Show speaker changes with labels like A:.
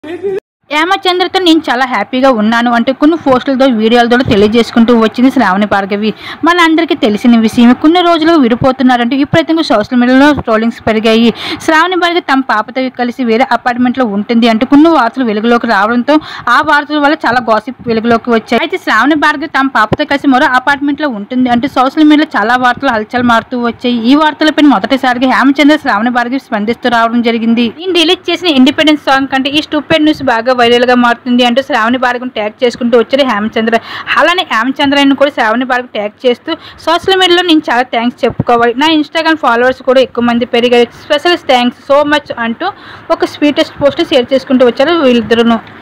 A: హేమచంద్రతో నేను చాలా హ్యాపీగా ఉన్నాను అంటే కొన్ని పోస్టులతో వీడియోలతో తెలియజేసుకుంటూ వచ్చింది శ్రావణి భార్గవి మన అందరికీ తెలిసిన విషయం కొన్ని రోజులు విడిపోతున్నారంటూ ఇప్పుడైతే ఇంకా సోషల్ మీడియాలో ట్రోలింగ్స్ పెరిగాయి శ్రావణి భార్గవి తమ పాపతో కలిసి వేరే అపార్ట్మెంట్లో ఉంటుంది అంటే కొన్ని వార్తలు వెలుగులోకి రావడంతో ఆ వార్తల వల్ల చాలా గాసిప్ వెలుగులోకి వచ్చాయి అయితే శ్రావణి భార్గవి తమ పాపతో కలిసి మరో అపార్ట్మెంట్లో ఉంటుంది అంటే సోషల్ మీడియాలో చాలా వార్తలు హల్చల్ మారుతూ వచ్చాయి ఈ వార్తలపై మొదటిసారిగా హేమచంద్ర శ్రావణి భార్గవి స్పందిస్తూ రావడం జరిగింది నేను రిలీజ్ చేసిన ఇండిపెండెన్స్ సాంగ్ కంటే ఈ స్టూపెడ్ న్యూస్ బాగా వైరల్ గా మారుతుంది అంటూ శ్రావణి భార్గవిని ట్యాగ్ చేసుకుంటూ వచ్చారు హేమచంద్ర అలానే హేమచంద్రని కూడా శ్రావణి భార్గవి ట్యాగ్ చేస్తూ సోషల్ మీడియాలో నేను చాలా థ్యాంక్స్ చెప్పుకోవాలి నా ఇన్స్టాగ్రామ్ ఫాలోవర్స్ కూడా ఎక్కువ మంది పెరిగారు స్పెషల్ థ్యాంక్స్ సో మచ్ అంటూ ఒక స్వీటెస్ట్ పోస్ట్ షేర్ చేసుకుంటూ వచ్చారు వీళ్ళిద్దరును